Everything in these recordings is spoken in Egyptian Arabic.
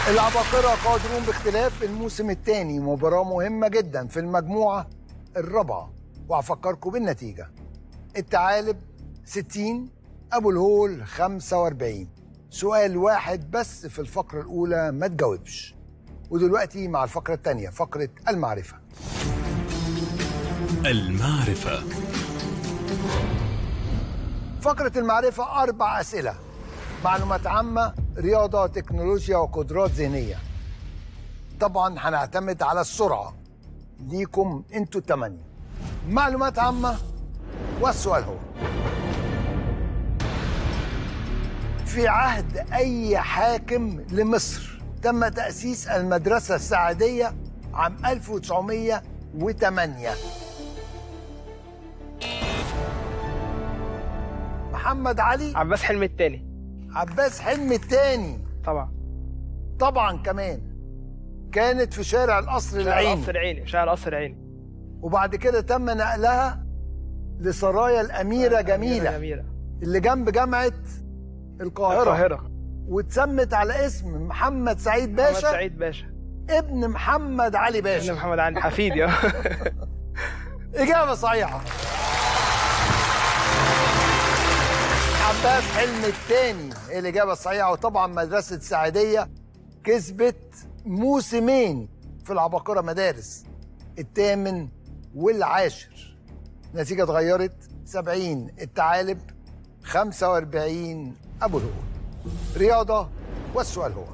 العباقرة قادرون باختلاف الموسم الثاني مباراة مهمة جدا في المجموعة الرابعة وهفكركم بالنتيجة الثعالب 60 أبو الهول 45 سؤال واحد بس في الفقرة الأولى ما تجاوبش ودلوقتي مع الفقرة الثانية فقرة المعرفة المعرفة فقرة المعرفة أربع أسئلة معلومات عامة رياضة تكنولوجيا وقدرات ذهنية طبعا هنعتمد على السرعة ليكم انتوا التمانية معلومات عامة والسؤال هو في عهد أي حاكم لمصر تم تأسيس المدرسة السعدية عام 1908 محمد علي عباس حلمي الثاني عباس حلمي الثاني طبعا طبعا كمان كانت في شارع القصر شارع العيني القصر العيني شارع القصر العيني وبعد كده تم نقلها لسرايا الأميرة جميلة جميلة اللي جنب جامعة القاهرة, القاهرة واتسمت على اسم محمد سعيد محمد باشا سعيد باشا ابن محمد علي ابن باشا محمد علي حفيدي اه إجابة صحيحة عباس حلمي الثاني هي الإجابة الصحيحة وطبعا مدرسة سعيدية كسبت موسمين في العباقرة مدارس الثامن والعاشر النتيجة اتغيرت 70 الثعالب 45 أبو الهول رياضة والسؤال هو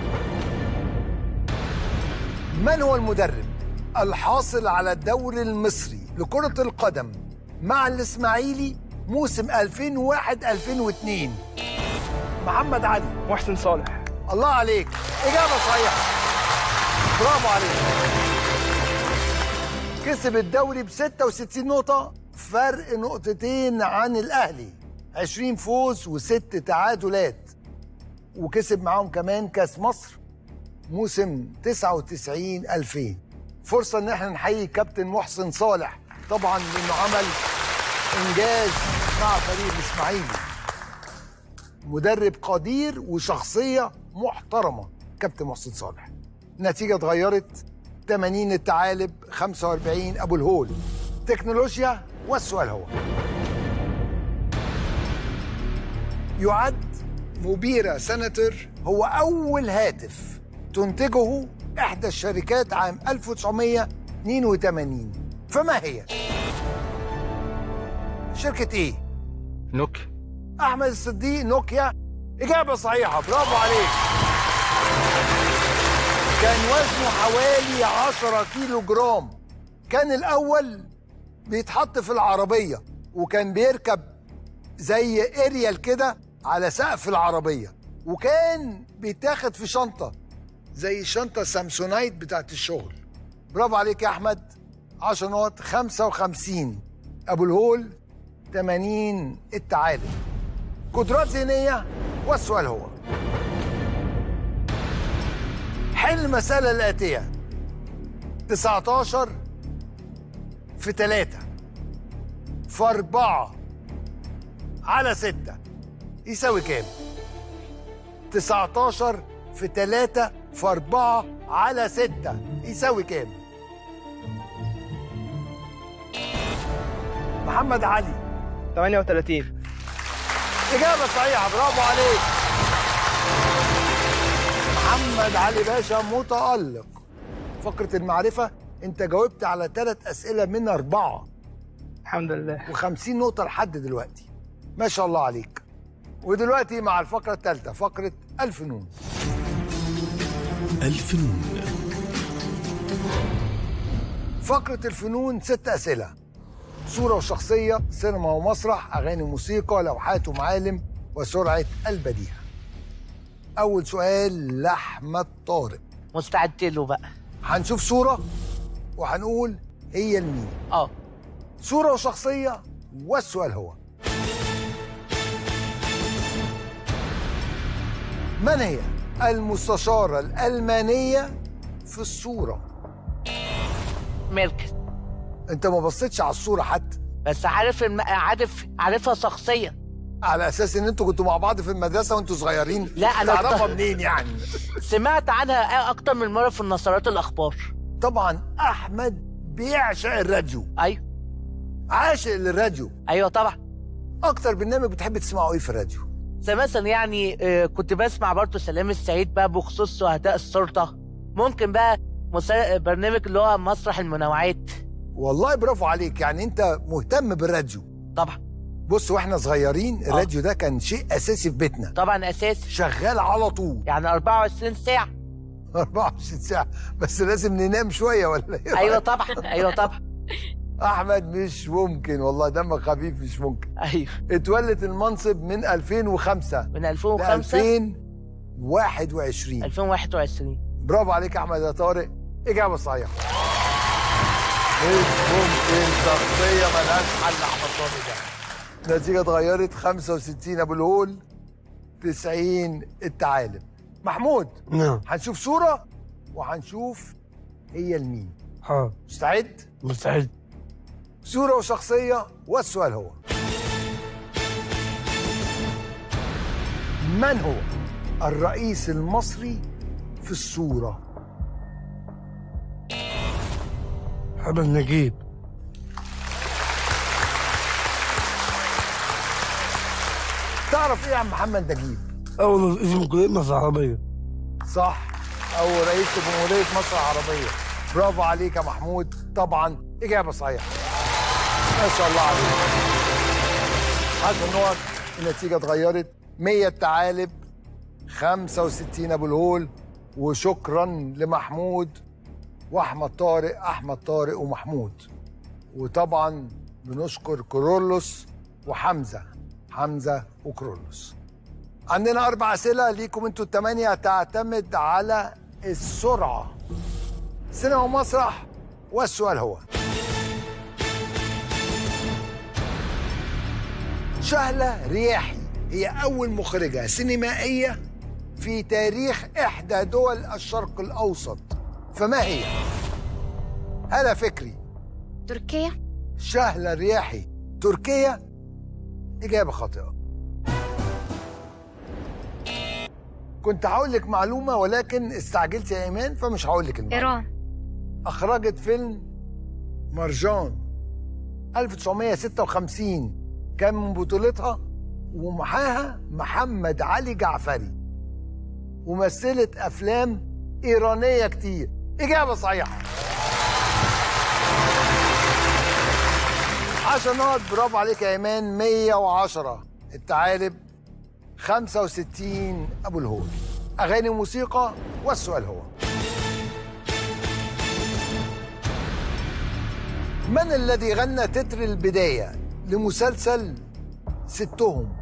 من هو المدرب الحاصل على الدوري المصري لكرة القدم مع الإسماعيلي موسم 2001 2002 محمد علي محسن صالح الله عليك إجابة صحيحة برافو عليك كسب الدوري ب 66 نقطة فرق نقطتين عن الأهلي 20 فوز وست تعادلات وكسب معاهم كمان كاس مصر موسم 99 2000 فرصة إن احنا نحيي كابتن محسن صالح طبعا لأنه عمل إنجاز مع فريق الإسماعيلي مدرب قدير وشخصية محترمة كابتن محسن صالح النتيجة اتغيرت 80 الثعالب 45 أبو الهول تكنولوجيا والسؤال هو يعد موبيرا سنتر هو أول هاتف تنتجه إحدى الشركات عام 1982 فما هي؟ شركة إيه؟ نوك احمد الصديق نوكيا اجابه صحيحه برافو عليك كان وزنه حوالي 10 كيلو جرام كان الاول بيتحط في العربيه وكان بيركب زي اريال كده على سقف العربيه وكان بيتاخد في شنطه زي الشنطه سامسونايت بتاعت الشغل برافو عليك يا احمد 10 نقط 55 ابو الهول 80 التعادل قدرات ذهنية والسؤال هو حل المسألة الآتية 19 في 3 في 4 على 6 يساوي كام؟ 19 في 3 في 4 على 6 يساوي كام؟ محمد علي 38 إجابة صحيحة برافو عليك محمد علي باشا متألق فقرة المعرفة أنت جاوبت على ثلاث أسئلة من أربعة الحمد لله و50 نقطة لحد دلوقتي ما شاء الله عليك ودلوقتي مع الفقرة الثالثة فقرة الفنون الفنون فقرة الفنون ست أسئلة صورة وشخصية سينما ومسرح أغاني وموسيقى لوحات ومعالم وسرعة البديهة أول سؤال لأحمد طارق مستعد له بقى هنشوف صورة وهنقول هي لمين اه صورة وشخصية والسؤال هو من هي المستشارة الألمانية في الصورة ميركل انت ما بصيتش على الصورة حتى بس عارف الم... عارف عارفها شخصيا على اساس ان انتوا كنتوا مع بعض في المدرسه وانتوا صغيرين لا، أنا تعرفها كنت- منين يعني سمعت عنها اكتر من مره في النشرات الاخبار طبعا احمد بيعشق الراديو ايوه عاشق للراديو ايوه طبعا اكتر برنامج بتحب تسمعه ايه في الراديو زي مثلا يعني آه، كنت بسمع برضه سلام السعيد بقى بخصوص شهداء الشرطه ممكن بقى مسا... برنامج اللي هو مسرح المنوعات والله برافو عليك يعني انت مهتم بالراديو طبعا بص واحنا صغيرين الراديو ده كان شيء اساسي في بيتنا طبعا اساسي شغال على طول يعني 24 ساعه 24 ساعه بس لازم ننام شويه ولا ايه ايوه طبعا ايوه طبعا احمد مش ممكن والله دمك خفيف مش ممكن ايوه اتولت المنصب من 2005 من ل 2005 2021 2021 برافو عليك يا احمد يا طارق اجابه صحيحه مش ممكن شخصيه ملهاش حل احمد طارق ده النتيجه اتغيرت 65 ابو الهول 90 الثعالب محمود نعم هنشوف صوره وهنشوف هي لمين حاضر مستعد مستعد صوره وشخصيه والسؤال هو من هو الرئيس المصري في الصوره محمد نجيب تعرف ايه عن محمد نجيب أول اسم كلية مصر العربية صح اول رئيس جمهوريه مصر العربيه برافو عليك يا محمود طبعا اجابه صحيحه ما شاء الله عليك 10 نقط النتيجه اتغيرت 100 الثعالب 65 ابو الهول وشكرا لمحمود واحمد طارق احمد طارق ومحمود وطبعا بنشكر كورولوس وحمزه حمزه وكرولوس عندنا أربع أسئلة ليكم أنتوا التمانية تعتمد على السرعة سينما ومسرح والسؤال هو شهلة رياحي هي أول مخرجة سينمائية في تاريخ إحدى دول الشرق الأوسط فما هي؟ هلا فكري تركيا شهلة رياحي تركيا إجابة خاطئة كنت هقول لك معلومة ولكن استعجلت يا إيمان فمش هقول لك المعلومة إيران أخرجت فيلم مرجان 1956 كان من بطولتها ومعاها محمد علي جعفري ومثلت أفلام إيرانية كتير إجابة صحيحة عشر نقط برافو عليك يا إيمان 110 الثعالب 65 أبو الهول أغاني وموسيقى والسؤال هو من الذي غنى تتر البداية لمسلسل ستهم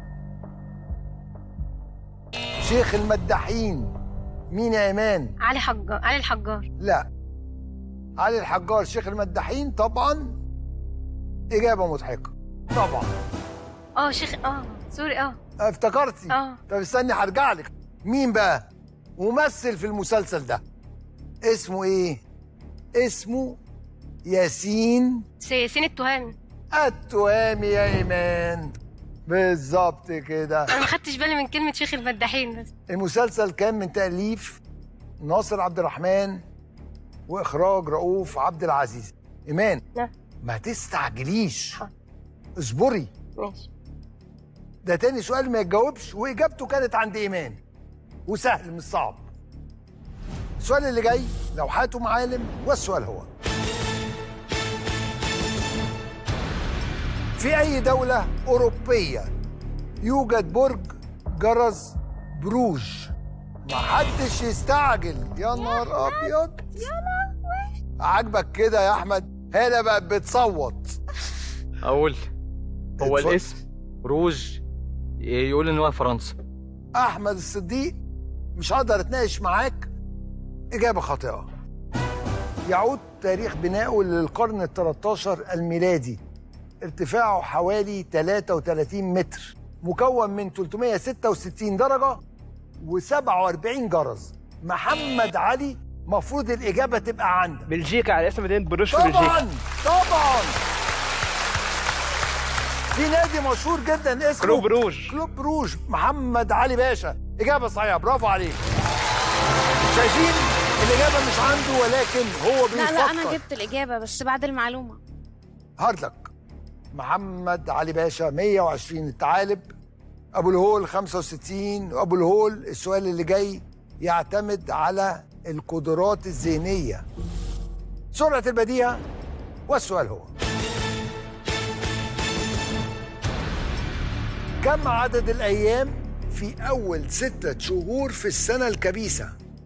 شيخ المداحين مين يا إيمان علي حجار علي الحجار لا علي الحجار شيخ المداحين طبعا إجابة مضحكة طبعا اه شيخ اه سوري اه افتكرتي آه. طب استني هرجع لك مين بقى ممثل في المسلسل ده اسمه ايه اسمه ياسين ياسين التهامي التهامي يا ايمان بالظبط كده انا ما خدتش بالي من كلمه شيخ المداحين بس المسلسل كان من تأليف ناصر عبد الرحمن وإخراج رؤوف عبد العزيز إيمان نعم. ما تستعجليش حاضر. اصبري ماشي ده تاني سؤال ما يتجاوبش وإجابته كانت عند إيمان وسهل مش صعب السؤال اللي جاي لوحات معالم والسؤال هو في أي دولة أوروبية يوجد برج جرس بروج محدش يستعجل يا نهار أبيض عاجبك كده يا أحمد هنا بقت بتصوت اقول هو اتفضل. الاسم روج يقول ان هو فرنسا احمد الصديق مش هقدر اتناقش معاك اجابه خاطئه يعود تاريخ بنائه للقرن ال 13 الميلادي ارتفاعه حوالي 33 متر مكون من 366 درجه و47 جرس محمد علي مفروض الاجابه تبقى عندك بلجيكا على اسم مدينه بروش في بلجيكا طبعا طبعا في في نادي مشهور جدا اسمه كلوب روج كلوب روج محمد علي باشا إجابة صحيحة برافو عليك شايفين الإجابة مش عنده ولكن هو بيفكر لا لا انا جبت الاجابه بس بعد المعلومه هارد لك محمد علي باشا 120 الثعالب ابو الهول 65 وابو الهول السؤال اللي جاي يعتمد على القدرات الذهنيه سرعه البديهه والسؤال هو كم عدد الايام في اول ستة شهور في السنه الكبيسه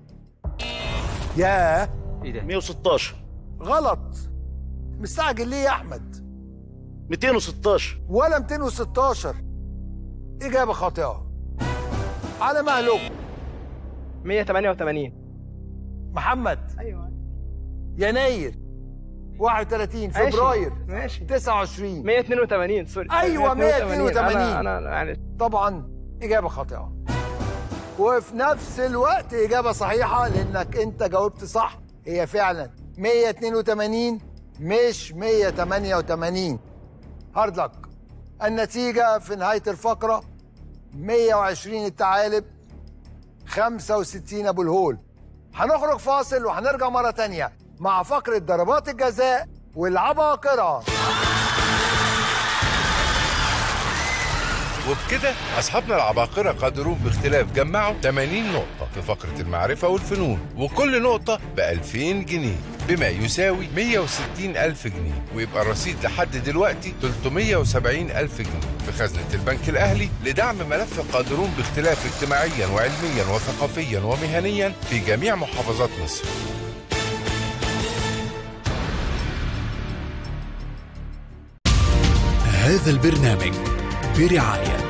ياه ايه ده 116 غلط مستعجل ليه يا احمد 216 ولا 216 إجابة خاطئة على مهلك 188 محمد ايوه يناير 31 ماشي. فبراير ماشي 29 182 سوري أيوة، 182. انا انا يعني طبعا إجابة خاطئة وفي نفس الوقت إجابة صحيحة لأنك أنت جاوبت صح هي فعلا 182 مش 188 هارد لك النتيجة في نهاية الفقرة 120 الثعالب 65 أبو الهول هنخرج فاصل وهنرجع مرة تانية مع فقرة ضربات الجزاء والعباقرة وبكده أصحابنا العباقرة قادرون باختلاف جمعوا 80 نقطة في فقرة المعرفة والفنون وكل نقطة ب 2000 جنيه بما يساوي 160 ألف جنيه ويبقى الرصيد لحد دلوقتي 370 ألف جنيه في خزنة البنك الأهلي لدعم ملف قادرون باختلاف اجتماعيا وعلميا وثقافيا ومهنيا في جميع محافظات مصر هذا البرنامج برعاية